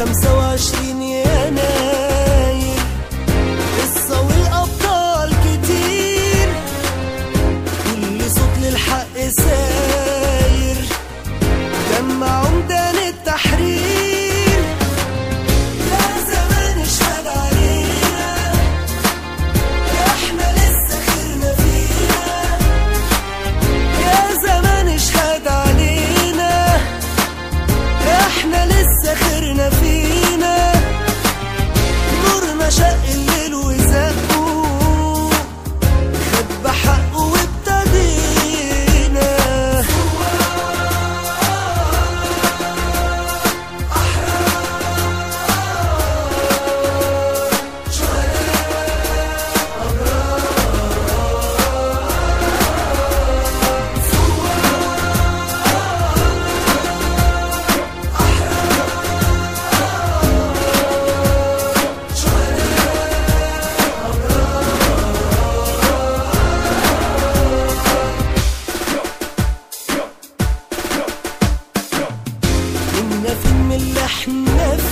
خمسة وعشرين يناير قصة والأبطال كتير كل صوت للحق ساير جمع عمدان التحرير يا زمان اشهد علينا احنا لسه خيرنا فينا يا زمان اشهد علينا احنا لسه خيرنا فينا نورنا شق الليل وزقه خد بحقه وابتدينا كنا فين من اللي احنا